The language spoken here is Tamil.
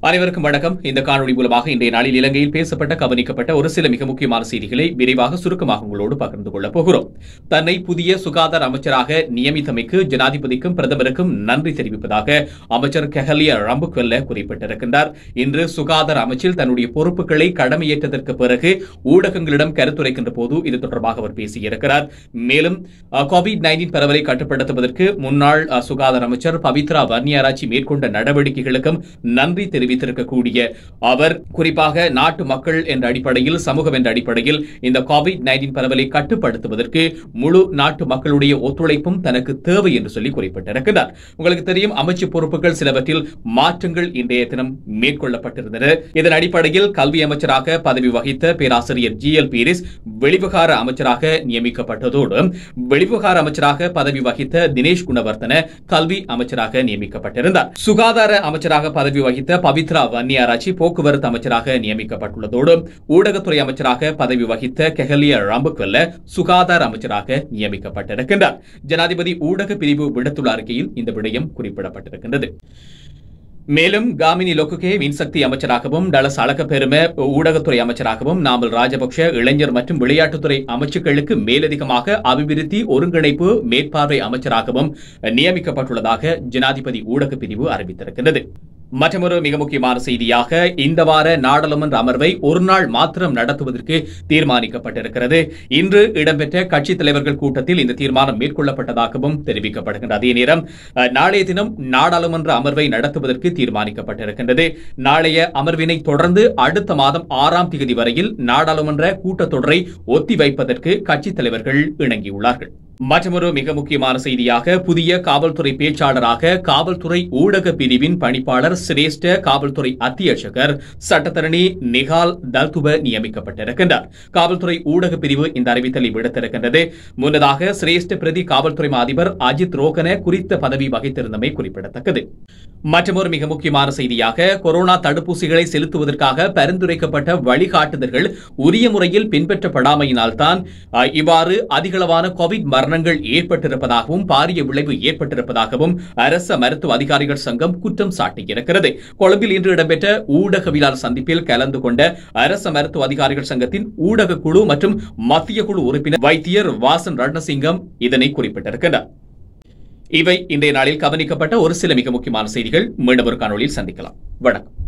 அனைவருக்கும் வணக்கம் இந்த காணொளி மூலமாக இன்றைய நாளில் இலங்கையில் பேசப்பட்ட கவனிக்கப்பட்ட ஒரு சில மிக முக்கியமான செய்திகளை விரைவாக சுருக்கமாக உங்களோடு பகிர்ந்து கொள்ளப் போகிறோம் தன்னை புதிய சுகாதார அமைச்சராக நியமித்தமைக்கு ஜனாதிபதிக்கும் பிரதமருக்கும் நன்றி தெரிவிப்பதாக அமைச்சர் கெஹலிய ரம்புக்வெல்ல குறிப்பிட்டிருக்கின்றார் இன்று சுகாதார அமைச்சில் தன்னுடைய பொறுப்புகளை கடமையேற்றதற்கு பிறகு ஊடகங்களிடம் கருத்துரைக்கின்ற போது இது தொடர்பாக அவர் பேசியிருக்கிறார் மேலும் கோவிட் நைன்டீன் பரவலை கட்டுப்படுத்துவதற்கு முன்னாள் அஹ், சுகாதார அமைச்சர் பவித்ரா வன்னியாராச்சி மேற்கொண்ட நடவடிக்கைகளுக்கும் நன்றி தெரிவித்திருக்கக்கூடிய அவர் குறிப்பாக நாட்டு மக்கள் என்ற அடிப்படையில் சமூகம் என்ற அடிப்படையில் இந்த கோவிட் நைன்டீன் பரவலை கட்டுப்படுத்துவதற்கு முழு நாட்டு மக்களுடைய ஒத்துழைப்பும் தனக்கு தேவை என்று சொல்லி குறிப்பிட்டிருக்கிறார் உங்களுக்கு தெரியும் அமைச்சு பொறுப்புகள் சிலவற்றில் மாற்றங்கள் இன்றைய தினம் மேற்கொள்ளப்பட்டிருந்தன இதன் அடிப்படையில் கல்வி அமைச்சராக பதவி வகித்த பேராசிரியர் ஜி எல் பீரிஸ் வெளிவிவகார அமைச்சராக நியமிக்கப்பட்டதோடு வெளிவிவகார அமைச்சராக பதவி வகித்த தினேஷ் குணவர்த்தன கல்வி அமைச்சராக நியமிக்கப்பட்டிருந்தார் சுகாதார அமைச்சராக பதவி வகித்த பவித்ரா வன்னியாராச்சி போக்குவரத்து அமைச்சராக நியமிக்கப்பட்டுள்ளதோடு ஊடகத்துறை அமைச்சராக பதவி வகித்த கெஹலிய ராம்புக்வெல்ல சுகாதார அமைச்சராக நியமிக்கப்பட்டிருக்கின்றார் ஜனாதிபதி ஊடக பிரிவு விடுத்துள்ள அறிக்கையில் இந்த விடயம் குறிப்பிடப்பட்டிருக்கின்றது மேலும் காமினி லொக்குகே மின்சக்தி அமைச்சராகவும் டலஸ் அழகப்பெரும ஊடகத்துறை அமைச்சராகவும் நாமல் ராஜபக்ஷ இளைஞர் மற்றும் விளையாட்டுத்துறை அமைச்சுக்களுக்கு மேலதிகமாக அபிவிருத்தி ஒருங்கிணைப்பு மேற்பார்வை அமைச்சராகவும் நியமிக்கப்பட்டுள்ளதாக ஜனாதிபதி ஊடக பிரிவு அறிவித்திருக்கிறது மற்றொரு மிக முக்கியமான செய்தியாக இந்த வார நாடாளுமன்ற அமர்வை ஒரு நாள் மாத்திரம் நடத்துவதற்கு தீர்மானிக்கப்பட்டிருக்கிறது இன்று இடம்பெற்ற கட்சித் தலைவர்கள் கூட்டத்தில் இந்த தீர்மானம் மேற்கொள்ளப்பட்டதாகவும் தெரிவிக்கப்படுகின்றது அதே நேரம் அஹ், நாளைய தினம் நாடாளுமன்ற அமர்வை நடத்துவதற்கு தீர்மானிக்கப்பட்டிருக்கின்றது நாளைய அமர்வினை தொடர்ந்து அடுத்த மாதம் ஆறாம் தேதி வரையில் நாடாளுமன்ற கூட்டத்தொடரை ஒத்திவைப்பதற்கு கட்சித் தலைவர்கள் இணங்கியுள்ளார்கள் மற்றொரு மிக முக்கியமான செய்தியாக புதிய காவல்துறை பேச்சாளராக காவல்துறை ஊடக பிரிவின் பணிப்பாளர் சிரேஷ்ட காவல்துறை அத்தியட்சகர் சட்டத்தரணி நிகால் தல்துப நியமிக்கப்பட்டிருக்கின்றார் காவல்துறை ஊடக பிரிவு இந்த அறிவித்தலை விடுத்திருக்கின்றது முன்னதாக சிரேஷ்ட பிரதி காவல்துறை அதிபர் அஜித் ரோகன குறித்த பதவி வகித்திருந்தமை குறிப்பிடத்தக்கது மற்றொரு மிக முக்கியமான செய்தியாக கொரோனா தடுப்பூசிகளை செலுத்துவதற்காக பரிந்துரைக்கப்பட்ட வழிகாட்டுதல்கள் உரிய முறையில் பின்பற்றப்படாமையினால்தான் அஹ், இவ்வாறு அதிகளவான கோவிட் மரணங்கள் ஏற்பட்டிருப்பதாகவும் பாரிய விளைவு ஏற்பட்டிருப்பதாகவும் அரச மருத்துவ அதிகாரிகள் சங்கம் குற்றம் சாட்டியிருக்கிறது கொழும்பில் இன்று இடம்பெற்ற ஊடகவியலாளர் சந்திப்பில் கலந்து கொண்ட அரச மருத்துவ அதிகாரிகள் சங்கத்தின் ஊடக குழு மற்றும் மத்திய குழு உறுப்பினர் வைத்தியர் வாசன் ரணசிங்கம் இதனை குறிப்பிட்டிருக்கிறார் இவை இன்றைய நாளில் கவனிக்கப்பட்ட ஒரு சில மிக முக்கியமான செய்திகள் மீண்டும் ஒரு காணொளியில் சந்திக்கலாம் வணக்கம்